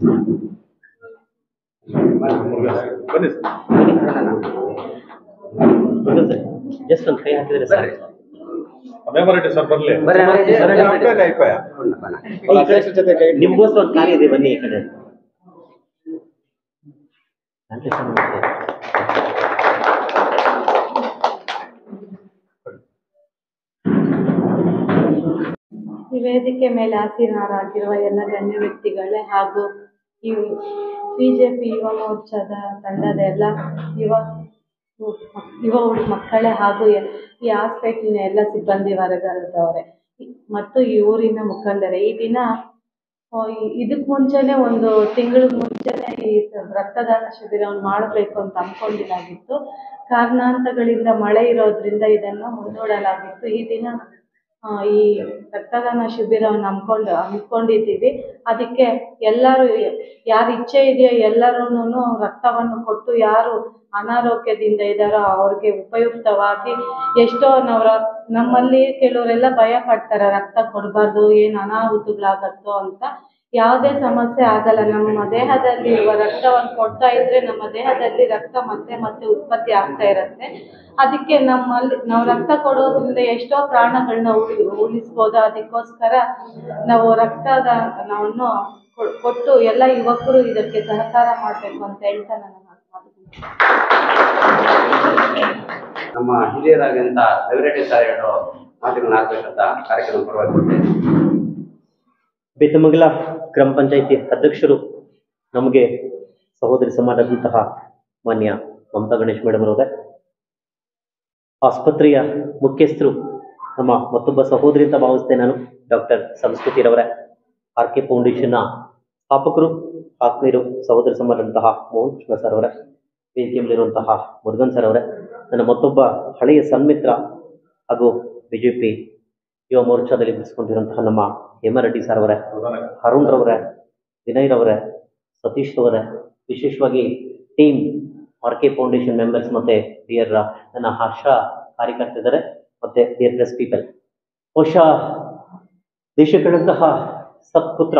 ಬನ್ನಿ sir just ಒಂದು ಕೈ ಹಾಕಿದ್ರೆ ಸರ್ ಮೆಮೊರಿಟಿ ಸರ್ ಬರ್ಲಿ ನಿಮ್ಗೋಸ್ಕರ ಒಂದು ಕಾರ್ಯ ಇದೆ ಬನ್ನಿ ಈ ಕಡೆ ಥ್ಯಾಂಕ್ ಯು ಸೊ ಮಚ್ ಈ ವೇದಿಕೆ ಮೇಲೆ ಆಸೀನರಾಗಿರುವ ಎಲ್ಲ ಗಣ್ಯ ವ್ಯಕ್ತಿಗಳೇ ಹಾಗೂ ಈ ಬಿಜೆಪಿ ಯುವ ಮೋರ್ಚಾದ ತಂಡದ ಎಲ್ಲ ಯುವ ಯುವ ಹುಡ್- ಮಕ್ಕಳೇ ಹಾಗೂ ಎ- ಈ ಹಾಸ್ಪಿಟ್ಲಿನ ಎಲ್ಲ ಸಿಬ್ಬಂದಿ ವರ್ಗದವರೇ ಮತ್ತು ಈ ಊರಿನ ಮುಖಂಡರೇ ಈ ದಿನ ಆ, ಇ- ಇದಕ್ ಮುಂಚೆನೆ ಒಂದು ತಿಂಗಳ ಮುಂಚೆನೆ ಈ ಸ- ರಕ್ತದಾನ ಶಿಬಿರವನ್ನು ಮಾಡಬೇಕು ಅಂತ ಅಂದ್ಕೊಂಡಿದ್ದಾಗಿತ್ತು ಕಾರಣಾಂತರಗಳಿಂದ ಮಳೆ ಇರೋದ್ರಿಂದ ಇದನ್ನು ಮುಂದೂಡಲಾಗಿತ್ತು ಈ ದಿನ ಆ, ಈ ರಕ್ತದಾನ ಶಿಬಿರವನ್ನು ಹಮ್ಮಿಕೊಂಡು ಹಮ್ಮಿಕೊಂಡಿದ್ದೀವಿ ಅದಕ್ಕೆ ಎಲ್ಲರೂ ಯಾರ ಇಚ್ಛೆ ಇದೆಯೋ ಎಲ್ಲರೂ ರಕ್ತವನ್ನು ಕೊಟ್ಟು ಯಾರು ಅನಾರೋಗ್ಯದಿಂದ ಇದ್ದಾರೋ ಅವ್ರಿಗೆ ಉಪಯುಕ್ತವಾಗಿ ಎಷ್ಟೋ ನಾವು ರ- ನಮ್ಮಲ್ಲಿ ಕೆಲವರೆಲ್ಲ ಭಯ ಪಡ್ತಾರೆ ರಕ್ತ ಕೊಡಬಾರ್ದು ಏನು ಅನಾಹುತಗಳಾಗತ್ತೋ ಅಂತ ಯಾವುದೇ ಸಮಸ್ಯೆ ಆಗಲ್ಲ ನಮ್ಮ ದೇಹದಲ್ಲಿ ಇರುವ ರಕ್ತವನ್ನು ಕೊಡ್ತಾ ಇದ್ರೆ ನಮ್ಮ ದೇಹದಲ್ಲಿ ರಕ್ತ ಮತ್ತೆ ಮತ್ತೆ ಉತ್ಪತ್ತಿ ಆಗ್ತಾ ಇರುತ್ತೆ ಅದಕ್ಕೆ ನಮ್ಮಲ್ಲಿ ನಾವು ರಕ್ತ ಕೊಡೋದ್ರಿಂದ ಎಷ್ಟೋ ಪ್ರಾಣಗಳನ್ನ ಉಳಿ ಉಳಿಸ್ಬೋದು ಅದಕ್ಕೋಸ್ಕರ ನಾವು ರಕ್ತದಾನವನ್ನು ಕೊ- ಕೊಟ್ಟು ಎಲ್ಲ ಯುವಕರು ಇದಕ್ಕೆ ಸಹಕಾರ ಮಾಡಬೇಕು ಅಂತ ಹೇಳ್ತಾ ನನ್ನ ಮಾತು ನಮ್ಮ ಹಿರಿಯರಾಗಿಂತ ರವಿರೆಡ್ಡಿ ಸರ್ ಹೇಳೋ ಮಾತುಗಳನ್ನ ಹಾಕ್ಬೇಕಂತ ಕಾರ್ಯಕ್ರಮ ಪರವಾಗಿ ಕೊಡ್ತೇನೆ ಬೇತಮಂಗಲ ಗ್ರಾಮ ಪಂಚಾಯಿತಿ ಅಧ್ಯಕ್ಷರು ನಮಗೆ ಸಹೋದರಿ ಸಮಾನದಂತಹ ಮಾನ್ಯ ಮಮತಾ ಗಣೇಶ್ ಮೇಡಮ್ ಅವರೇ ಆಸ್ಪತ್ರೆಯ ಮುಖ್ಯಸ್ಥರು ನಮ್ಮ ಮತ್ತೊಬ್ಬ ಸಹೋದರಿ ಅಂತ ಭಾವಿಸ್ತೇನೆ ನಾನು ಡಾಕ್ಟರ್ ಸಂಸ್ಕೃತಿರವರೇ ಆರ್ ಕೆ ಫೌಂಡೇಶನ್ನ ಸ್ಥಾಪಕರು ಆತ್ಮೀಯರು ಸಹೋದರಿ ಸಮಾನದಂತಹ ಮೋಹನ್ ಕೃಷ್ಣ ಸರ್ ಅವರೇ ವೇದಿಕೆಯಲ್ಲಿರುವಂತಹ ಮುರುಗನ್ ಸರ್ ಅವರೇ ನನ್ನ ಮತ್ತೊಬ್ಬ ಹಳೆಯ ಸನ್ಮಿತ್ರ ಹಾಗೂ ಬಿಜೆಪಿ ಯುವ ಮೋರ್ಚಾದಲ್ಲಿ ಬಿಡಿಸ್ಕೊಂಡಿರುವಂತಹ ನಮ್ಮ ಹೇಮರೆಡ್ಡಿ ಸರ್ ಅವರೇ ಅರುಣ್ ರವರೇ ವಿನಯ್ ರವರೇ ಸತೀಶ್ ರವರೇ ವಿಶೇಷವಾಗಿ team R K foundation members ಮತ್ತೆ ಡಿಯರ್ ನನ್ನ ಹರ್ಷ ಕಾರ್ಯಕರ್ತಿದ್ದಾರೆ ಮತ್ತೆ ಡಿಯರ್ ಪ್ರೆಸ್ ಪೀಪಲ್ ಬಹುಶಃ ದೇಶ ಕಂಡಂತಹ ಸತ್ಪುತ್ರ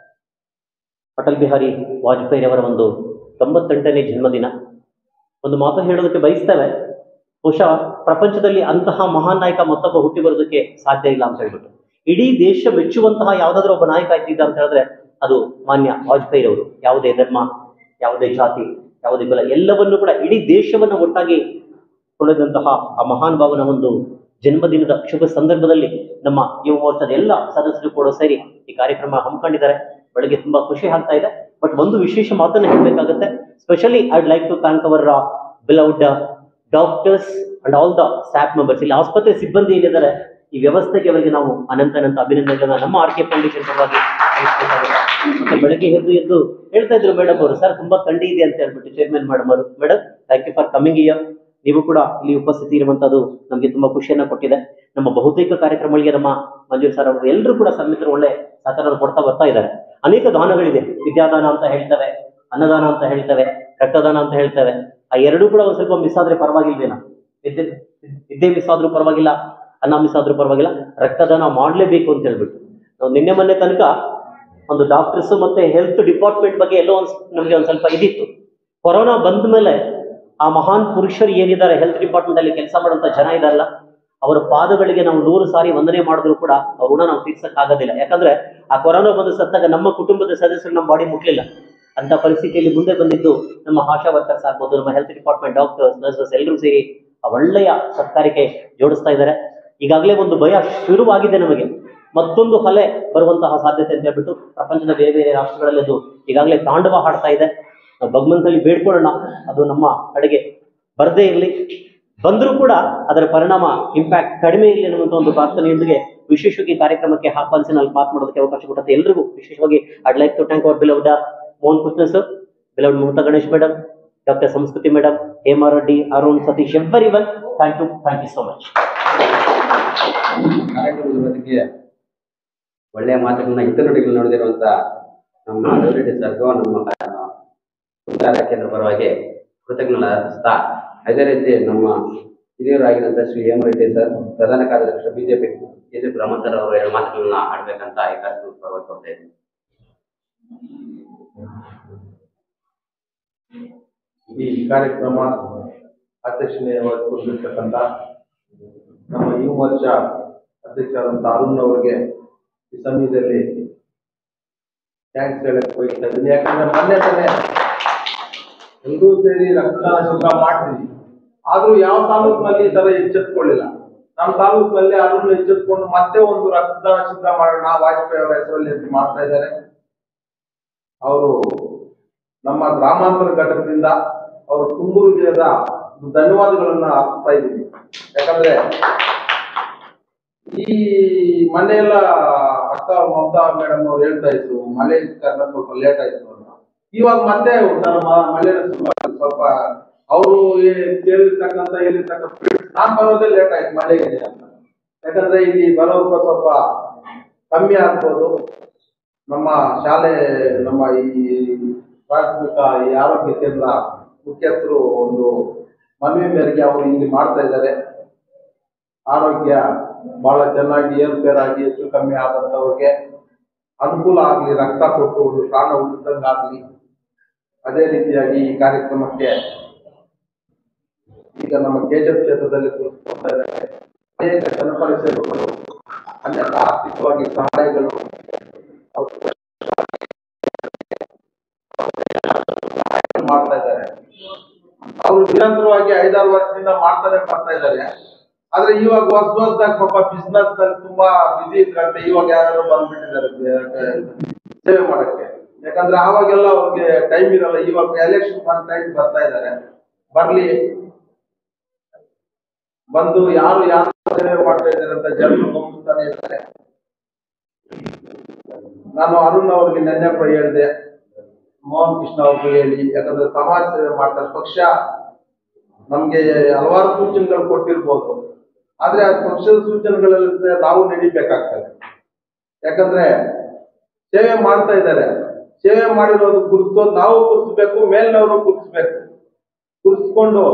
ಅಟಲ್ ಬಿಹಾರಿ ವಾಜಪೇಯಿ ಅವರ ಒಂದು ತೊಂಬತ್ತೆಂಟನೇ ಜನ್ಮದಿನ ಒಂದು ಮಾತು ಹೇಳೋದಕ್ಕೆ ಬಯಸ್ತೇವೆ ಬಹುಶಃ ಪ್ರಪಂಚದಲ್ಲಿ ಅಂತಹ ಮಹಾನ್ ನಾಯಕ ಮತ್ತೊಬ್ಬ ಹುಟ್ಟಿ ಬರೋದಕ್ಕೆ ಸಾಧ್ಯ ಇಲ್ಲ ಅಂತ ಹೇಳ್ಬಿಟ್ಟು ಇಡೀ ದೇಶ ಮೆಚ್ಚುವಂತಹ ಯಾವ್ದಾದ್ರು ಒಬ್ಬ ನಾಯಕ ಇದ್ದಿದ್ದ ಅಂತ ಹೇಳಿದ್ರೆ ಅದು ಮಾನ್ಯ ವಾಜಪೇಯಿ ಅವರು ಯಾವುದೇ ಧರ್ಮ ಯಾವುದೇ ಜಾತಿ ಯಾವುದೇ ಕುಲ ಎಲ್ಲವನ್ನೂ ಕೂಡ ಇಡೀ ದೇಶವನ್ನು ಒಟ್ಟಾಗಿ ಕೊಳ್ಳದಂತಹ ಆ ಮಹಾನ್ ಭಾವನ ಒಂದು ಜನ್ಮದಿನದ ಶುಭ ಸಂದರ್ಭದಲ್ಲಿ ನಮ್ಮ ಯುವ ಮೋರ್ಚಾದ ಎಲ್ಲ ಸದಸ್ಯರು ಕೂಡ ಸೇರಿ ಈ ಕಾರ್ಯಕ್ರಮ ಹಮ್ಮಿಕೊಂಡಿದ್ದಾರೆ ಬೆಳಗ್ಗೆ ತುಂಬಾ ಖುಷಿ ಆಗ್ತಾ ಇದೆ ಬಟ್ ಒಂದು ವಿಶೇಷ ಮಾತನ್ನು ಹೇಳಬೇಕಾಗುತ್ತೆ specially I'd like to thank our beloved doctors and all the staff members ಇಲ್ಲಿ ಆಸ್ಪತ್ರೆ ಸಿಬ್ಬಂದಿ ಏನಿದ್ದಾರೆ ಈ ವ್ಯವಸ್ಥೆಗೆ ಅವರಿಗೆ ನಾವು ಅನಂತ ಅನಂತ ಅಭಿನಂದನೆಗಳನ್ನ ನಮ್ಮ ಆರ್ ಕೆ ಫೌಂಡೇಶನ್ ಪರವಾಗಿ ಸಲ್ಲಿಸಬೇಕಾಗುತ್ತೆ. ಮತ್ತೆ ಬೆಳಗ್ಗೆ ಎದ್ದು ಎದ್ದು ಹೇಳ್ತಾ ಇದ್ರು ಮೇಡಮ್ ಅವರು ಸರ್ ತುಂಬಾ ಥಂಡಿ ಇದೆ ಅಂತ ಹೇಳ್ಬಿಟ್ಟು ಚೇರ್ಮನ್ ಮೇಡಮ್ ಅವರು madam thank you for coming here ನೀವು ಕೂಡ ಇಲ್ಲಿ ಉಪಸ್ಥಿತಿ ಇರುವಂತದ್ದು ನಮಗೆ ತುಂಬಾ ಖುಷಿಯನ್ನ ಕೊಟ್ಟಿದೆ ನಮ್ಮ ಬಹುತೇಕ ಕಾರ್ಯಕ್ರಮಗಳಿಗೆ ನಮ್ಮ ಮಂಜೂರ್ ಸರ್ ಅವರು ಎಲ್ಲರೂ ಕೂಡ ಸನ್ಮಿತರು ಒಳ್ಳೆ ಸಹಕಾರ ಕೊಡ್ತಾ ಬರ್ತಾ ಇದ್ದಾರೆ ಅನೇಕ ದಾನಗಳಿದೆ ವಿದ್ಯಾದಾನ ಅಂತ ಹೇಳ್ತೇವೆ ಅನ್ನದಾನ ಅಂತ ಹೇಳ್ತೇವೆ ರಕ್ತದಾನ ಅಂತ ಹೇಳ್ತೇವೆ ಆ ಎರಡೂ ಕೂಡ ಒಂದ್ ಸ್ವಲ್ಪ ಮಿಸ್ ಆದ್ರೆ ಪರವಾಗಿಲ್ವೇನಾ ವಿದ್ಯೆ ವಿದ್ಯೆ ಮಿಸ್ ಆದ್ರೂ ಪರವಾಗಿಲ್ಲ ಅನ್ನ ಮಿಸ್ ಆದ್ರೂ ಪರವಾಗಿಲ್ಲ ರಕ್ತದಾನ ಮಾಡಲೇಬೇಕು ಅಂತ ಹೇಳ್ಬಿಟ್ಟು ನಾವು ನಿನ್ನೆ ಮೊನ್ನೆ ತನಕ ಒಂದು ಡಾಕ್ಟರ್ಸ್ ಮತ್ತೆ ಹೆಲ್ತ್ ಡಿಪಾರ್ಟ್ಮೆಂಟ್ ಬಗ್ಗೆ ಎಲ್ಲೋ ಒಂದ್ ನಮಗೆ ಒಂದ್ ಸ್ವಲ್ಪ ಇದಿತ್ತು ಕೊರೋನಾ ಬಂದ ಮೇಲೆ ಆ ಮಹಾನ್ ಪುರುಷರು ಏನಿದ್ದಾರೆ ಹೆಲ್ತ್ ಡಿಪಾರ್ಟ್ಮೆಂಟ್ ಅಲ್ಲಿ ಕೆಲಸ ಮಾಡುವಂತ ಜನ ಇದಾರಲ್ಲ ಅವರ ಪಾದಗಳಿಗೆ ನಾವು ನೂರು ಸಾರಿ ವಂದನೆ ಮಾಡಿದ್ರು ಕೂಡ ಅವ್ರ ಋಣ ನಾವು ತೀರ್ಸಕ್ ಆಗೋದಿಲ್ಲ ಯಾಕಂದ್ರೆ ಆ ಕೊರೋನಾ ಬಂದು ಸತ್ತಾಗ ನಮ್ಮ ಕುಟುಂಬದ ಸದಸ್ಯರು ನಮ್ಮ ಬಾಡಿ ಮುಟ್ಲಿಲ್ಲ ಅಂತ ಪರಿಸ್ಥಿತಿಯಲ್ಲಿ ಮುಂದೆ ಬಂದಿದ್ದು ನಮ್ಮ ಆಶಾ ವರ್ಕರ್ಸ್ ಆಗ್ಬೋದು ನಮ್ಮ ಹೆಲ್ತ್ ಡಿಪಾರ್ಟ್ಮೆಂಟ್ ಡಾಕ್ಟರ್ಸ್ ನರ್ಸಸ್ ಎಲ್ಲರೂ ಸೇರಿ ಆ ಒಳ್ಳೆಯ ಸತ್ಕಾರ್ಯಕ್ಕೆ ಜೋಡಿಸ್ತಾ ಇದ್ದಾರೆ ಈಗಾಗಲೇ ಒಂದು ಭಯ ಶುರುವಾಗಿದೆ ನಮಗೆ ಮತ್ತೊಂದು ಅಲೆ ಬರುವಂತಹ ಸಾಧ್ಯತೆ ಅಂತ ಹೇಳ್ಬಿಟ್ಟು ಪ್ರಪಂಚದ ಬೇರೆ ಬೇರೆ ರಾಷ್ಟ್ರಗಳಲ್ಲಿ ಅದು ಈಗಾಗಲೇ ತಾಂಡವ ಹಾಡ್ತಾ ಇದೆ ನಾವು ಭಗವಂತನಲ್ಲಿ ಬೇಡ್ಕೊಳ್ಳೋಣ ಅದು ನಮ್ಮ ಕಡೆಗೆ ಬರದೇ ಇರಲಿ ಬಂದರೂ ಕೂಡ ಅದರ ಪರಿಣಾಮ ಇಂಪ್ಯಾಕ್ಟ್ ಕಡಿಮೆ ಇರಲಿ ಅನ್ನುವಂಥ ಒಂದು ಪ್ರಾರ್ಥನೆಯೊಂದಿಗೆ ವಿಶೇಷವಾಗಿ ಈ ಕಾರ್ಯಕ್ರಮಕ್ಕೆ ಆಹ್ವಾನಿಸಿ ನಾವು ಮಾತನಾಡೋದಕ್ಕೆ ಅವಕಾಶ ಕೊಟ್ಟಂತೆ ಎಲ್ರಿಗೂ ವಿಶೇಷವಾಗಿ I'd like to thank our beloved Mohan Krishna sir beloved Mamata Ganesh madam doctor Sanskriti madam Hema Reddy Arun Satish everyone thank you thank you so much ಕಾರ್ಯಕ್ರಮದ ಬಗ್ಗೆ ಒಳ್ಳೆಯ ಮಾತುಗಳನ್ನ ಹಿತನುಡಿಗಳನ್ನ ನೋಡಿದಿರುವಂತ ನಮ್ಮ ರವಿರೆಡ್ಡಿ ಸರ್ಗೂ ನಮ್ಮ ಉತ್ತರ ಕೇಂದ್ರ ಪರವಾಗಿ ಕೃತಜ್ಞತಾ ಅದೇ ರೀತಿ ನಮ್ಮ ಹಿರಿಯರಾಗಿರುವಂತ ಶ್ರೀ ಹೇಮರೆಡ್ಡಿ ಸರ್ ಪ್ರಧಾನ ಕಾರ್ಯದರ್ಶಿ ಬಿಜೆಪಿ ಕೆಜೆಪಿ ರಮಣ್ ಸರ್ ಅವರು ಎರಡು ಮಾತುಗಳನ್ನ ಆಡ್ಬೇಕಂತ ಈ ಕಾರ್ಯಕ್ರಮದ ಪರವಾಗಿ ಕೊಡ್ತಾ ಇದ್ದೀನಿ ಈ ಕಾರ್ಯಕ್ರಮ ಅಧ್ಯಕ್ಷತೆ ವಹಿಸಿಕೊಂಡಿರ್ತಕ್ಕಂಥ ನಮ್ಮ ಯುವ ಮೋರ್ಚಾ ಅಧ್ಯಕ್ಷರಾದಂಥ ಅರುಣ್ ಅವರಿಗೆ ಈ ಸಮಯದಲ್ಲಿ ಥ್ಯಾಂಕ್ಸ್ ಹೇಳಕ್ ಬಯಸ್ತಾ ಇದ್ದೀನಿ ಯಾಕಂದ್ರೆ ಮೊನ್ನೆ ತಾನೇ ಎಲ್ಲರೂ ಸೇರಿ ರಕ್ತದಾನ ಶಿಬಿರ ಮಾಡ್ತೀವಿ ಆದ್ರೂ ಯಾವ ತಾಲೂಕಿನಲ್ಲಿ ಈ ತರ ಎಚ್ಚೆತ್ಕೊಳ್ಳಿಲ್ಲ ನಮ್ಮ ತಾಲೂಕಿನಲ್ಲಿ ಅರುಣ್ ಎಚ್ಚೆತ್ಕೊಂಡು ಮತ್ತೆ ಒಂದು ರಕ್ತದಾನ ಶಿಬಿರ ಮಾಡೋಣ ವಾಜಪೇಯಿ ಅವರ ಹೆಸರಲ್ಲಿ ಅಂತ ಮಾಡ್ತಾ ಇದ್ದಾರೆ ಅವರು ನಮ್ಮ ಗ್ರಾಮಾಂತರ ಘಟಕದಿಂದ ಅವರು ತುಂಬು ಹೃದಯದ ಧನ್ಯವಾದಗಳನ್ನ ಅರ್ಪಿಸ್ತಾ ಇದ್ದೀನಿ ಯಾಕಂದ್ರೆ ಈ ಮನೆಯೆಲ್ಲ ಅಕ್ಕ ಮಮತಾ ಮೇಡಮ್ ಅವ್ರು ಹೇಳ್ತಾ ಇದ್ರು ಮಳೆ ಕಾರಣ ಸ್ವಲ್ಪ ಲೇಟ್ ಆಯ್ತು ಅಂತ ಇವಾಗ ಮತ್ತೆ ಒಂಥರ ಮ- ಮಳೆ ಸ್ವಲ್ಪ ಸ್ವಲ್ಪ ಅವರು ಕೇಳಿರ್ತಕ್ಕಂಥ ಹೇಳಿರ್ತಕ್ಕಂಥ ನಾನ್ ಬರೋದೇ ಲೇಟ್ ಆಯ್ತು ಮಳೆ ಇದೆ ಅಂತ ಯಾಕಂದ್ರೆ ಇಲ್ಲಿ ಬರೋರ್ಗ ಸ್ವಲ್ಪ ಕಮ್ಮಿ ಆಗ್ಬೋದು ನಮ್ಮ ಶಾಲೆ ನಮ್ಮ ಈ ಪ್ರಾಥಮಿಕ ಈ ಆರೋಗ್ಯ ಕೇಂದ್ರ ಮುಖ್ಯಸ್ಥರು ಒಂದು ಮನವಿ ಮೇರೆಗೆ ಅವರು ಇಲ್ಲಿ ಮಾಡ್ತಾ ಇದ್ದಾರೆ ಆರೋಗ್ಯ ಬಹಳ ಚೆನ್ನಾಗಿ ಏರುಪೇರಾಗಿ ಹೆಚ್ಚು ಕಮ್ಮಿ ಆದಂತವ್ರಿಗೆ ಅನುಕೂಲ ಆಗ್ಲಿ ರಕ್ತ ಕೊಟ್ಟು ಒಂದು ಪ್ರಾಣ ಉಳಿದಂಗಾಗ್ಲಿ ಅದೇ ರೀತಿಯಾಗಿ ಈ ಕಾರ್ಯಕ್ರಮಕ್ಕೆ ಈಗ ನಮ್ಮ ಕೆಜೆಫ್ ಕ್ಷೇತ್ರದಲ್ಲಿ ಕುಳಿತುಕೊಳ್ತಾ ಇದ್ದಾರೆ ಅನೇಕ ಜನಪರಿಸೇವೆಗಳು ಅನೇಕ ಆರ್ಥಿಕವಾಗಿ ಸಹಾಯಗಳು ಮಾಡ್ತಾ ಇದ್ದಾರೆ ಅವರು ನಿರಂತರವಾಗಿ ಐದಾರು ವರ್ಷದಿಂದ ಮಾಡ್ತಾನೆ ಬರ್ತಾ ಇದ್ದಾರೆ ಆದ್ರೆ ಇವಾಗ ಹೊಸ ಹೊಸದಾಗಿ ಪಾಪ ಬಿಸ್ನೆಸ್ ನಲ್ಲಿ ತುಂಬಾ ಬಿಸಿ ಇದ್ರಂತೆ ಇವಾಗ ಯಾರು ಬಂದ್ಬಿಟ್ಟಿದ್ದಾರೆ ಬೇ- ಸೇವೆ ಮಾಡಕ್ಕೆ ಯಾಕಂದ್ರೆ ಆವಾಗೆಲ್ಲ ಅವ್ರಿಗೆ ಟೈಮ್ ಇರಲ್ಲ ಇವಾಗ ಎಲೆಕ್ಷನ್ ಬಂದ ಟೈಮ್ ಬರ್ತಾ ಇದ್ದಾರೆ ಬರ್ಲಿ ಬಂದು ಯಾರು ಯಾರು ಸೇವೆ ಮಾಡ್ತಾ ಇದ್ದಾರೆ ಅಂತ ಜನರು ಗಮನಿಸ್ತಾನೆ ಇರ್ತಾರೆ ನಾನು ಅರುಣ್ ಅವ್ರಿಗೆ ನೆನ್ನೆ ಕೂಡ ಹೇಳಿದೆ ಮೋಹನ್ ಕೃಷ್ಣ ಅವ್ರಿಗೂ ಹೇಳಿ ಯಾಕಂದ್ರೆ ಸಮಾಜ ಸೇವೆ ಮಾಡ್ತಾರೆ ಪಕ್ಷ ನಮ್ಗೆ ಹಲವಾರು ಸೂಚನೆಗಳು ಕೊಟ್ಟಿರ್ಬೋದು ಆದ್ರೆ ಆ ಪಕ್ಷದ ಸೂಚನೆಗಳಲ್ಲಿ ನಾವು ನಡಿಬೇಕಾಗ್ತದೆ ಯಾಕಂದ್ರೆ ಸೇವೆ ಮಾಡ್ತಾ ಇದ್ದಾರೆ ಸೇವೆ ಮಾಡಿರೋದು ಗುರುತಿಸೋದು ನಾವು ಗುರುತಿಸ್ಬೇಕು ಮೇಲ್ನವರು ಗುರುತಿಸ್ಬೇಕು ಗುರುತಿಸ್ಕೊಂಡು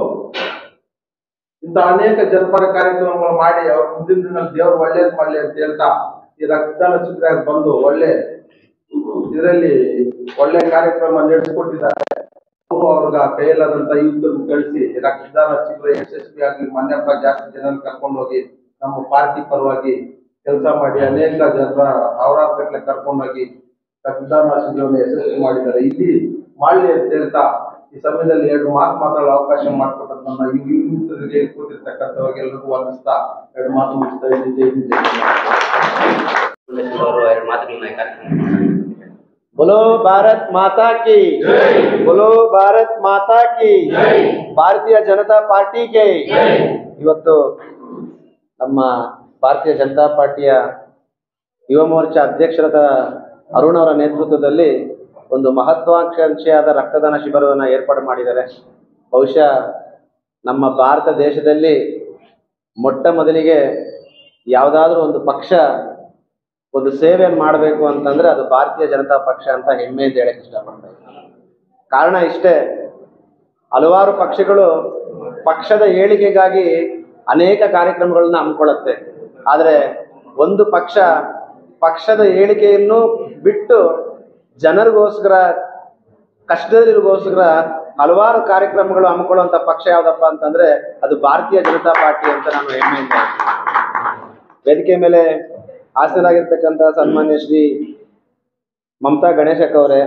ಇಂಥ ಅನೇಕ ಜನಪರ ಕಾರ್ಯಕ್ರಮಗಳು ಮಾಡಿ ಅವ್ರ ಮುಂದಿನ ದಿನದಲ್ಲಿ ದೇವ್ರು ಒಳ್ಳೇದ್ ಮಾಡ್ಲಿ ಅಂತ ಹೇಳ್ತಾ ಈ ರಕ್ತದಾನ ಶಿಬಿರ ಬಂದು ಒಳ್ಳೆ ಇದರಲ್ಲಿ ಒಳ್ಳೆ ಕಾರ್ಯಕ್ರಮ ನಡೆಸಿಕೊಟ್ಟಿದ್ದಾರೆ ಅವರು ಅವ್ರಿಗೆ ಕೈಯಲ್ಲಾದಂತ ಯುವಕರನ್ನು ಕಳಿಸಿ ರಕ್ತದಾನ ಶಿಬಿರ ಯಶಸ್ವಿ ಆಗಲಿ ಮೊನ್ನೆ ಹಬ್ಬ ಜಾಸ್ತಿ ಜನ ಕರ್ಕೊಂಡು ಹೋಗಿ ನಮ್ಮ ಪಾರ್ಟಿ ಪರವಾಗಿ ಕೆಲಸ ಮಾಡಿ ಅನೇಕ ಜನರ ಸಾವಿರಾರು ಗಟ್ಟಲೆ ಕರ್ಕೊಂಡೋಗಿ ರಕ್ತದಾನ ಶಿಬಿರವನ್ನು ಯಶಸ್ವಿ ಮಾಡಿದ್ದಾರೆ ಇಲ್ಲಿ ಮಾಡ್ಲಿ ಅಂತ ಹೇಳ್ತಾ ಈ ಸಮಯದಲ್ಲಿ ಎರಡು ಮಾತು ಮಾತಾಡೋ ಅವಕಾಶ ಮಾಡಿಕೊಟ್ಟಂತ ನನ್ನ ಈ ಯುವಕರಿಗೆ ಕೊಟ್ಟಿರ್ತಕ್ಕಂಥವ್ರಿಗೆಲ್ಲರಿಗೂ ವಂದಿಸ್ತಾ ಎರಡು ಮಾತು ಮುಗಿಸ್ತಾ ಇದ್ದೀನಿ ಜೈ ಹಿಂದ್, ಜೈ ಕರ್ನಾಟಕ. ಅವರು ಎರಡು ಮಾತುಗಳನ್ನ ಈ ಕಾರ್ಯಕ್ರಮ बोलो भारत माता की बोलो ಭಾರತ್ ಮಾತಾ ಕಿ ಭಾರತೀಯ ಜನತಾ ಪಾರ್ಟಿಗೆ ಇವತ್ತು ನಮ್ಮ ಭಾರತೀಯ ಜನತಾ ಪಾರ್ಟಿಯ ಯುವ ಮೋರ್ಚಾ ಅಧ್ಯಕ್ಷರಾದ ಅರುಣ್ ಅವರ ನೇತೃತ್ವದಲ್ಲಿ ಒಂದು ಮಹತ್ವಾಕಾಂಕ್ಷೆಯಾದ ರಕ್ತದಾನ ಶಿಬಿರವನ್ನು ಏರ್ಪಾಡು ಮಾಡಿದ್ದಾರೆ ಬಹುಶಃ ನಮ್ಮ ಭಾರತ ದೇಶದಲ್ಲಿ ಮೊಟ್ಟ ಮೊದಲಿಗೆ ಯಾವುದಾದ್ರೂ ಒಂದು ಪಕ್ಷ ಒಂದು ಸೇವೆ ಮಾಡಬೇಕು ಅಂತಂದ್ರೆ ಅದು ಭಾರತೀಯ ಜನತಾ ಪಕ್ಷ ಅಂತ ಹೆಮ್ಮೆಯಿಂದ ಹೇಳಕ್ ಇಷ್ಟಪಡ್ತಾ ಇದ್ದೀನಿ ಕಾರಣ ಇಷ್ಟೇ ಹಲವಾರು ಪಕ್ಷಗಳು ಪಕ್ಷದ ಏಳಿಗೆಗಾಗಿ ಅನೇಕ ಕಾರ್ಯಕ್ರಮಗಳನ್ನ ಹಮ್ಮಿಕೊಳ್ಳುತ್ತೆ ಆದರೆ ಒಂದು ಪಕ್ಷ ಪಕ್ಷದ ಏಳಿಗೆಯನ್ನು ಬಿಟ್ಟು ಜನರಿಗೋಸ್ಕರ ಕಷ್ಟದಲ್ಲಿರಿಗೋಸ್ಕರ ಹಲವಾರು ಕಾರ್ಯಕ್ರಮಗಳು ಹಮ್ಮಿಕೊಳ್ಳುವಂತ ಪಕ್ಷ ಯಾವ್ದಪ್ಪ ಅಂತಂದ್ರೆ ಅದು ಭಾರತೀಯ ಜನತಾ ಪಾರ್ಟಿ ಅಂತ ನಾನು ಹೆಮ್ಮೆಯಿಂದ ಹೇಳ್ತೀನಿ. ವೇದಿಕೆ ಮೇಲೆ ಹಾಸನರಾಗಿರ್ತಕ್ಕಂಥ ಸನ್ಮಾನ್ಯ ಶ್ರೀ ಮಮತಾ ಗಣೇಶಕ್ ಅವರೇ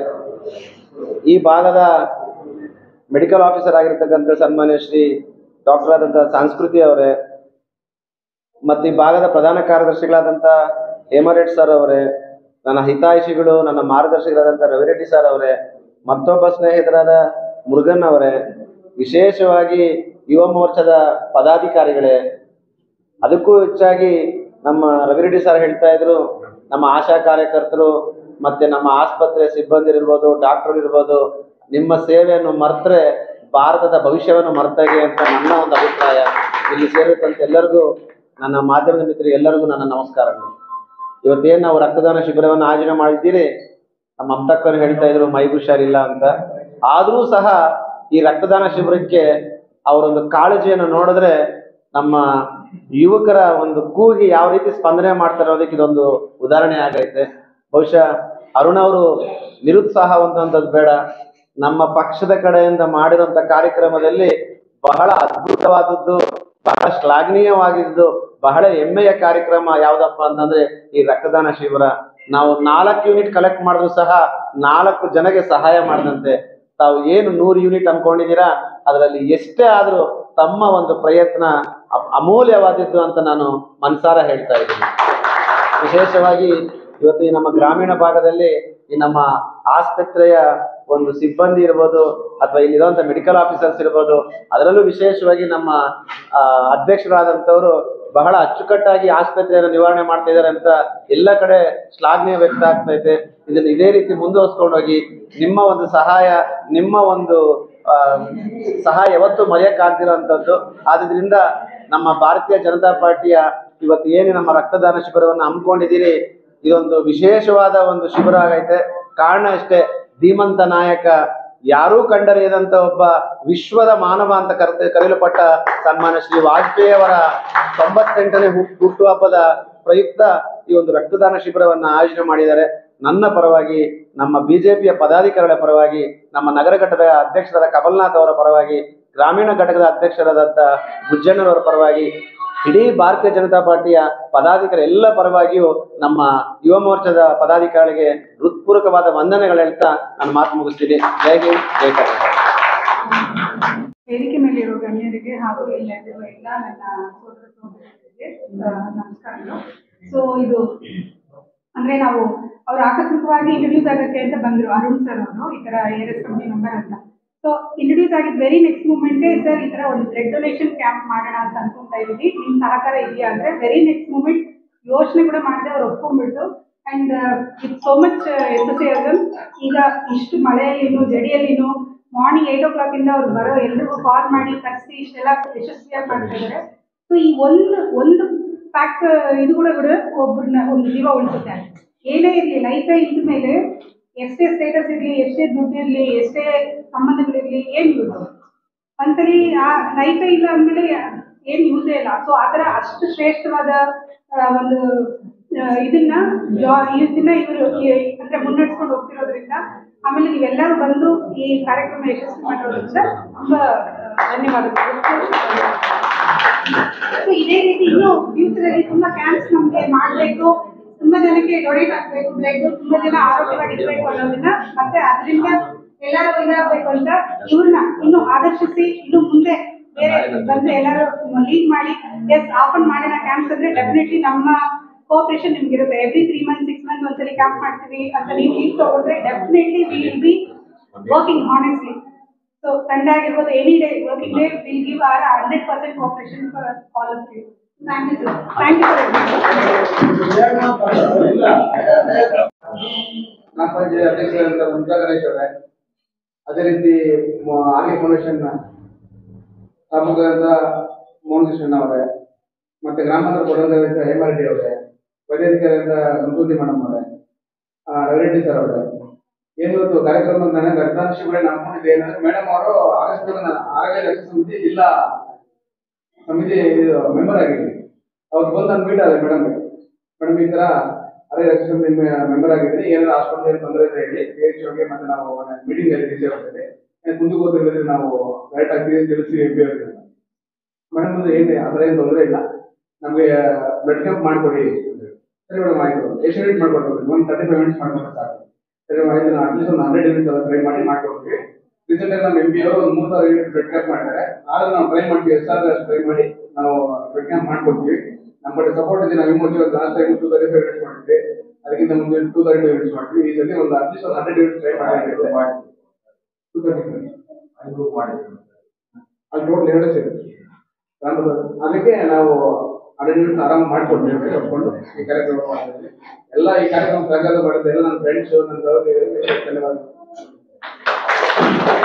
ಈ ಭಾಗದ ಮೆಡಿಕಲ್ ಆಫೀಸರ್ ಆಗಿರ್ತಕ್ಕಂಥ ಸನ್ಮಾನ್ಯ ಶ್ರೀ ಡಾಕ್ಟರ್ ಆದಂಥ ಸಂಸ್ಕೃತಿ ಅವರೇ ಮತ್ತು ಈ ಭಾಗದ ಪ್ರಧಾನ ಕಾರ್ಯದರ್ಶಿಗಳಾದಂಥ ಹೇಮರೆಡ್ಡಿ ಸರ್ ಅವರೇ ನನ್ನ ಹಿತೈಷಿಗಳು ನನ್ನ ಮಾರ್ಗದರ್ಶಕರಾದಂಥ ರವಿರೆಡ್ಡಿ ಸರ್ ಅವರೇ ಮತ್ತೊಬ್ಬ ಸ್ನೇಹಿತರಾದ ಮುರುಗನ್ ಅವರೇ ವಿಶೇಷವಾಗಿ ಯುವ ಮೋರ್ಚಾದ ಪದಾಧಿಕಾರಿಗಳೇ ಅದಕ್ಕೂ ಹೆಚ್ಚಾಗಿ ನಮ್ಮ ರವಿರೆಡ್ಡಿ ಸರ್ ಹೇಳ್ತಾ ಇದ್ರು ನಮ್ಮ ಆಶಾ ಕಾರ್ಯಕರ್ತರು ಮತ್ತೆ ನಮ್ಮ ಆಸ್ಪತ್ರೆ ಸಿಬ್ಬಂದಿ ಇರ್ಬೋದು ಡಾಕ್ಟರ್ ಇರ್ಬೋದು ನಿಮ್ಮ ಸೇವೆಯನ್ನು ಮರೆತರೆ ಭಾರತದ ಭವಿಷ್ಯವನ್ನು ಮರ್ತಾಗೆ ಅಂತ ನನ್ನ ಒಂದು ಅಭಿಪ್ರಾಯ ಇಲ್ಲಿ ಸೇರಿದಂತ ಎಲ್ಲರಿಗೂ ನನ್ನ ಮಾಧ್ಯಮದ ಮಿತ್ರರು ಎಲ್ಲರಿಗೂ ನನ್ನ ನಮಸ್ಕಾರಗಳು ಇವತ್ತೇನು ನಾವು ರಕ್ತದಾನ ಶಿಬಿರವನ್ನು ಆಯೋಜನೆ ಮಾಡಿದ್ದೀರಿ ನಮ್ಮ ಮಮತಕ್ಕರು ಹೇಳ್ತಾ ಇದ್ರು ಮೈಗೆ ಹುಷಾರಿಲ್ಲ ಅಂತ ಆದರೂ ಸಹ ಈ ರಕ್ತದಾನ ಶಿಬಿರಕ್ಕೆ ಅವರೊಂದು ಕಾಳಜಿಯನ್ನು ನೋಡಿದ್ರೆ ನಮ್ಮ ಯುವಕರ ಒಂದು ಕೂಗಿ ಯಾವ ರೀತಿ ಸ್ಪಂದನೆ ಮಾಡ್ತಾರೆ ಅನ್ನೋದಕ್ಕೆ ಇದೊಂದು ಉದಾಹರಣೆ ಆಗೈತೆ ಬಹುಶಃ ಅರುಣ್ ಅವರು ನಿರುತ್ಸಾಹ ಹೊಂದುವಂಥದ್ದು ಬೇಡ ನಮ್ಮ ಪಕ್ಷದ ಕಡೆಯಿಂದ ಮಾಡಿರುವಂತ ಕಾರ್ಯಕ್ರಮದಲ್ಲಿ ಬಹಳ ಅದ್ಭುತವಾದದ್ದು ಬಹಳ ಶ್ಲಾಘನೀಯವಾಗಿದ್ದು ಬಹಳ ಹೆಮ್ಮೆಯ ಕಾರ್ಯಕ್ರಮ ಯಾವ್ದಪ್ಪ ಅಂತಂದ್ರೆ ಈ ರಕ್ತದಾನ ಶಿಬಿರ ನಾವು ನಾಲ್ಕು ಯೂನಿಟ್ ಕಲೆಕ್ಟ್ ಮಾಡಿದ್ರು ಸಹ ನಾಲ್ಕು ಜನಗೆ ಸಹಾಯ ಮಾಡಿದಂತೆ ತಾವು ಏನು ನೂರು ಯೂನಿಟ್ ಅನ್ಕೊಂಡಿದ್ದೀರಾ ಅದರಲ್ಲಿ ಎಷ್ಟೇ ಆದ್ರೂ ತಮ್ಮ ಒಂದು ಪ್ರಯತ್ನ ಅ- ಅಮೂಲ್ಯವಾದದ್ದು ಅಂತ ನಾನು ಮನ್ಸಾರ ಹೇಳ್ತಾ ಇದ್ದೀನಿ ವಿಶೇಷವಾಗಿ ಇವತ್ತು ಈ ನಮ್ಮ ಗ್ರಾಮೀಣ ಭಾಗದಲ್ಲಿ ಈ ನಮ್ಮ ಆಸ್ಪತ್ರೆಯ ಒಂದು ಸಿಬ್ಬಂದಿ ಇರ್ಬೋದು ಅಥವಾ ಇಲ್ಲಿರುವಂತ ಮೆಡಿಕಲ್ ಆಫೀಸರ್ಸ್ ಇರ್ಬೋದು ಅದರಲ್ಲೂ ವಿಶೇಷವಾಗಿ ನಮ್ಮ ಆ, ಅಧ್ಯಕ್ಷರಾದಂಥವರು ಬಹಳ ಅಚ್ಚುಕಟ್ಟಾಗಿ ಆಸ್ಪತ್ರೆಯನ್ನು ನಿವಾರಣೆ ಮಾಡ್ತಾ ಇದ್ದಾರೆ ಅಂತ ಎಲ್ಲ ಕಡೆ ಶ್ಲಾಘನೆ ವ್ಯಕ್ತ ಆಗ್ತೈತೆ ಇದನ್ನ ಇದೇ ರೀತಿ ಮುಂದುವರ್ಸ್ಕೊಂಡು ಹೋಗಿ ನಿಮ್ಮ ಒಂದು ಸಹಾಯ ನಿಮ್ಮ ಒಂದು ಆ, ಸಹಾಯ ಯಾವತ್ತೂ ಮರೆಯಕ್ಕಾಗ್ದಿರೋಂಥದ್ದು ಆದ್ರಿಂದ ನಮ್ಮ ಭಾರತೀಯ ಜನತಾ ಪಾರ್ಟಿಯ ಇವತ್ತು ಏನು ನಮ್ಮ ರಕ್ತದಾನ ಶಿಬಿರವನ್ನು ಹಮ್ಮಿಕೊಂಡಿದ್ದೀರಿ ಇದೊಂದು ವಿಶೇಷವಾದ ಒಂದು ಶಿಬಿರ ಆಗೈತೆ ಕಾರಣ ಅಷ್ಟೇ ಧೀಮಂತ ನಾಯಕ ಯಾರೂ ಕಂಡರಿಯದಂತ ಒಬ್ಬ ವಿಶ್ವದ ಮಾನವ ಅಂತ ಕರೆತ ಕರೆಯಲ್ಪಟ್ಟ ಸನ್ಮಾನ್ಯ ಶ್ರೀ ವಾಜಪೇಯಿ ಅವರ ತೊಂಬತ್ತೆಂಟನೇ ಹುಟ್ಟು ಹುಟ್ಟುಹಬ್ಬದ ಪ್ರಯುಕ್ತ ಈ ಒಂದು ರಕ್ತದಾನ ಶಿಬಿರವನ್ನ ಆಯೋಜನೆ ಮಾಡಿದ್ದಾರೆ ನನ್ನ ಪರವಾಗಿ ನಮ್ಮ ಬಿಜೆಪಿಯ ಪದಾಧಿಕಾರಿಗಳ ಪರವಾಗಿ ನಮ್ಮ ನಗರ ಘಟಕದ ಅಧ್ಯಕ್ಷರಾದ ಕಮಲ್ನಾಥ್ ಅವರ ಪರವಾಗಿ ಗ್ರಾಮೀಣ ಘಟಕದ ಅಧ್ಯಕ್ಷರಾದಂಥ ಗುಜ್ಜಣ್ಣನವರ ಪರವಾಗಿ ಇಡೀ ಭಾರತೀಯ ಜನತಾ ಪಾರ್ಟಿಯ ಪದಾಧಿಕಾರಿ ಎಲ್ಲ ಪರವಾಗಿಯೂ ನಮ್ಮ ಯುವ ಮೋರ್ಚಾದ ಪದಾಧಿಕಾರಿಗಳಿಗೆ ಹೃತ್ಪೂರ್ವಕವಾದ ವಂದನೆಗಳು ಹೇಳ್ತಾ ನಾನು ಮಾತು ಮುಗಿಸ್ತೀನಿ ಜೈ ಹಿಂದ್ ಜೈ ಕರ್ನಾಟಕ ವೇದಿಕೆ ಮೇಲಿರುವ ಗಣ್ಯರಿಗೆ ಹಾಗೂ ಇಲ್ಲಿರುವ ಎಲ್ಲ ನನ್ನ ಸೋದರ ಸೋದರಿಯರಿಗೆ ಆ, ನಮಸ್ಕಾರಗಳು ಸೊ ಇದು ಅಂದ್ರೆ ನಾವು ಅವ್ರು ಆಕಸ್ಮಿಕವಾಗಿ ಇಂಟ್ರೊಡ್ಯೂಸ್ ಆಗಕ್ಕೆ ಅಂತ ಬಂದ್ರು ಅರುಣ್ ಸರ್ ಅವರು ಈ ತರ ಎ ಎಸ್ ಕಂಪ್ನಿ ಮೆಂಬರ್ ಅಂತ ಸೊ ಇಂಟ್ರೊಡ್ಯೂಸ್ ಆಗಿದ್ ವೆರಿ ನೆಕ್ಸ್ಟ್ ಮೂಮೆಂಟೇ ಸರ್ ಈ ತರ ಒಂದು ಬ್ಲಡ್ ಡೊನೇಷನ್ ಕ್ಯಾಂಪ್ ಮಾಡೋಣ ಅಂತ ಅನ್ಕೊಂತಾ ಇದೀವಿ ನಿಮ್ ಸಹಕಾರ ಇದೆಯಾ ಅಂದ್ರೆ ವೆರಿ ನೆಕ್ಸ್ಟ್ ಮೂಮೆಂಟ್ ಯೋಚನೆ ಕೂಡ ಮಾಡದೆ ಅವ್ರು ಒಪ್ಕೊಂಡ್ಬಿಟ್ಟು and with so much enthusiasm ಈಗ ಇಷ್ಟು ಮಳೆಯಲ್ಲಿನೂ ಜಡಿಯಲ್ಲಿನೂ ಮಾರ್ನಿಂಗ್ ಏಟ್ ಓ ಕ್ಲಾಕ್ ಇಂದ ಅವ್ರು ಬರೋ ಎಲ್ರಿಗೂ ಕಾಲ್ ಮಾಡಿ ಕರೆಸಿ ಇಷ್ಟೆಲ್ಲ ಯಶಸ್ವಿಯಾಗಿ ಮಾಡ್ತಾ ಇದ್ದಾರೆ ಸೊ ಈ ಒಂದು ಒಂದು ಪ್ಯಾಕ್ ಇದು ಕೂಡ ಕೂಡ ಒಬ್ಬರನ್ನ ಒಂದು ಜೀವ ಉಳಿಸುತ್ತೆ ಏನೇ ಇರಲಿ ಲೈಫೇ ಇದ್ದ ಮೇಲೆ ಎಷ್ಟೇ ಸ್ಟೇಟಸ್ ಇರಲಿ ಎಷ್ಟೇ ದುಡ್ಡು ಇರಲಿ ಎಷ್ಟೇ ಸಂಬಂಧಗಳಿರಲಿ ಏನು ಯೂಸ್ ಒಂದ್ಸಲಿ ಆ ಲೈಫೇ ಇಲ್ಲ ಅಂದಮೇಲೆ ಏನು ಯೂಸೇ ಇಲ್ಲ ಸೊ ಆ ಥರ ಅಷ್ಟು ಶ್ರೇಷ್ಠವಾದ ಆ, ಒಂದು ಆ, ಇದನ್ನ ಜಾ ಇದನ್ನ ಇವರು ಅಂದ್ರೆ ಮುನ್ನಡೆಸ್ಕೊಂಡು ಹೋಗ್ತಿರೋದ್ರಿಂದ ಆಮೇಲೆ ನೀವೆಲ್ಲರೂ ಬಂದು ಈ ಕಾರ್ಯಕ್ರಮ ಯಶಸ್ವಿ ಮಾಡಿರೋದ್ರಿಂದ ತುಂಬಾ ಆ, ಧನ್ಯವಾದಗಳು ಸೊ ಇದೇ ರೀತಿ ಇನ್ನೂ ಫ್ಯೂಚರ್ ಅಲ್ಲಿ ತುಂಬಾ ಕ್ಯಾಂಪ್ಸ್ ನಮ್ಗೆ ಮಾಡ್ಬೇಕು ತುಂಬಾ ಜನಕ್ಕೆ ಡೊನೇಟ್ ಆಗ್ಬೇಕು ಬ್ಲಡ್ ತುಂಬಾ ಜನ ಆರೋಗ್ಯವಾಗಿರ್ಬೇಕು ಅನ್ನೋದನ್ನ ಮತ್ತೆ ಅದರಿಂದ ಎಲ್ಲರೂ ಇದಾಗಬೇಕು ಅಂತ ಇವ್ರನ್ನ ಇನ್ನು ಆದರ್ಶಿಸಿ ಇನ್ನು ಮುಂದೆ ಬೇರೆ ಬಂದು ಎಲ್ಲರೂ ಲೀಡ್ ಮಾಡಿ ಎಸ್ ಆಫನ್ ಮಾಡಿದ ಕ್ಯಾಂಪ್ಸ್ ಅಂದ್ರೆ ಡೆಫಿನೆಟ್ಲಿ ನಮ್ಮ ಕೋಆಪರೇಷನ್ ನಿಮ್ಗೆ ಇರುತ್ತೆ every three month six month ಒಂದ್ಸಲಿ ಕ್ಯಾಂಪ್ ಮಾಡ್ತೀವಿ ಅಂತ ನೀವು ಲೀಡ್ ತಗೊಂಡ್ರೆ definitely we will be working honestly so Sunday ಆಗಿರ್ಬೋದು any day working day will give our hundred percent cooperation for all of you thank you sir thank you ಗ್ರಾಮ ಪಂಚಾಯತ್ ಅಧ್ಯಕ್ಷರಾದಂಥ ಮುದ್ರಾ ಗಣೇಶ್ ಅವರೇ ಅದೇ ರೀತಿ ಮ- ಆರ್ಯ ಫೌಂಡೇಶನ್ ಸ್ಥಾಪಕರಾದ ಮೋಹನ್ ಕೃಷ್ಣನ್ ಅವರೇ ಮತ್ತೆ ಗ್ರಾಮಾಂತರ ಕೊಡಂತ ಹೇಮಾರೆಡ್ಡಿ ಅವರೇ ವೈದ್ಯಾಧಿಕಾರಿಯಾದ ಸಂತೋಷಿ ಮೇಡಮ್ ಅವರೇ ಆ, ರವಿರೆಡ್ಡಿ ಸರ್ ಅವರೇ ಏನು ಇವತ್ತು ಕಾರ್ಯಕ್ರಮ ನನಗೆ ರಕ್ತದಾನ ಶಿಬಿರ ನಂಬ್ಕೊಂಡಿದ್ದೆ ಏನಂದ್ರೆ ಮೇಡಮ್ ಅವರು ಆಗಸ್ಟ್ ಆರೋಗ್ಯ ರಕ್ಷಣಾ ಸಮಿತಿ ಜಿಲ್ಲಾ ಸಮಿತಿ ಮೆಂಬರ್ ಆಗಿದ್ವಿ ಅವ್ರು ಬಂದು ನಾನು ಮೀಟ್ ಆದ್ರೆ ಮೇಡಮ್ ಮೇಡಮ್ ಈ ತರ ಅರೆ ರಕ್ಷಣಾ ಸಮಿತಿ ಮೆಂಬರ್ ಆಗಿದ್ದೀನಿ ಏನಾದ್ರು ಹಾಸ್ಪಿಟಲ್ ತೊಂದರೆ ಇದ್ರೆ ಹೇಳಿ ಪಿ ಎಚ್ ಓಗೆ ಮತ್ತೆ ನಾವು ಮೀಟಿಂಗ್ ಅಲ್ಲಿ ಬಿಸಿ ಆಗ್ತದೆ ಮುಂದಕ್ಕೆ ಹೋದ್ರೆ ನಾವು ಡೈರೆಕ್ಟ್ ಆಗಿ ತಿಳಿಸಿ ಎಂ ಪಿ ಅವ್ರಿಗೆ ಮೇಡಮ್ ಅಂದ್ರೆ ಏನು ಆ ಥರ ಏನು ತೊಂದರೆ ಇಲ್ಲ ನಮಗೆ ಬ್ಲಡ್ ಕ್ಯಾಂಪ್ ಮಾಡಿಕೊಡಿ ಅಂದ್ರು. ಸರಿ ಮೇಡಮ್ ಆಯ್ತು ಎಷ್ಟು ಯೂನಿಟ್ ಮಾಡ್ಕೊಡ್ಬೇಕು ಒಂದು ತರ್ಟಿ ಫೈವ್ ಯೂನಿಟ್ಸ್ ಮಾಡ್ಕೊಂಡ್ರೆ ಸಾಕು ಸರಿ ಮೇಡಮ್ ಆಯ್ತು ನಾನು ಅಟ್ಲೀಸ್ಟ್ ಒಂದು ಹಂಡ್ರೆಡ್ ಯೂನಿಟ್ಸ್ ಟ್ರೈ ಮಾಡಿ ಮಾಡ್ಕೊಡ್ತೀವಿ ರೀಸೆಂಟ್ ಆಗಿ ನಮ್ಮ ಎಂ ಪಿ ಅವರು ಒಂದು ಮೂರು ಸಾವಿರ ಯೂನಿಟ್ ಬ್ಲಡ್ ಕ್ಯಾಂಪ್ ಮಾಡಿದ್ದಾರೆ ಆದ್ರೆ ನಾವು ಟ್ರೈ ಮಾಡ್ತೀವಿ ಎಷ್ಟು ಸಾವಿರ ಅಷ್ಟು ಟ್ರೈ ಮಾಡಿ ನಾವು ಬ್ಲಡ್ ಕ್ಯಾಂಪ್ ಮಾಡ್ಕೊಡ್ತೀವಿ ನಮ್ಮ ಕಡೆ ಸಪೋರ್ಟ್ ಇದೆ ನಾವು ಇಮೋಜಿ last time two thirty five units ಮಾಡಿದ್ವಿ ಅದಕ್ಕಿಂತ ಮುಂದೆ ಟೂ ತರ್ಟಿ ಫೈವ್ ಯೂನಿಟ್ಸ್ ಮಾಡ್ತೀವಿ ಈ ಸತಿ ಒಂದು ಅಟ್ಲೀಸ್ಟ್ ಒಂದು ಹಂಡ್ರೆಡ್ ಯೂನಿಟ್ಸ್ ಟ್ರೈ ಮಾಡಿ ಟೂ ತರ್ಟಿ ಫೈವ್ ಅಲ್ಲಿ ಟೋಟಲ್ ಎರಡು ಸೇರಿ ಗ್ರಾಮದಲ್ಲಿ. ಅದಕ್ಕೆ ನಾವು ಹಂಡ್ರೆಡ್ ಯೂನಿಟ್ಸ್ ಆರಾಮ ಮಾಡ್ಕೊಡ್ತೇವೆ ಒಪ್ಕೊಂಡು ಈ ಕಾರ್ಯಕ್ರಮ ಮಾಡ್ತಿದ್ವಿ ಎಲ್ಲ ಈ ಕಾರ್ಯಕ್ರಮ ಸಹಕಾರ ಮಾಡಿದ ಎಲ್ಲ ನನ್ನ ಫ್ರೆಂಡ್ಸ್ ನನ್ನ ಸಹೋದರಿಯರಿಗೆ ಧನ್ಯವಾದ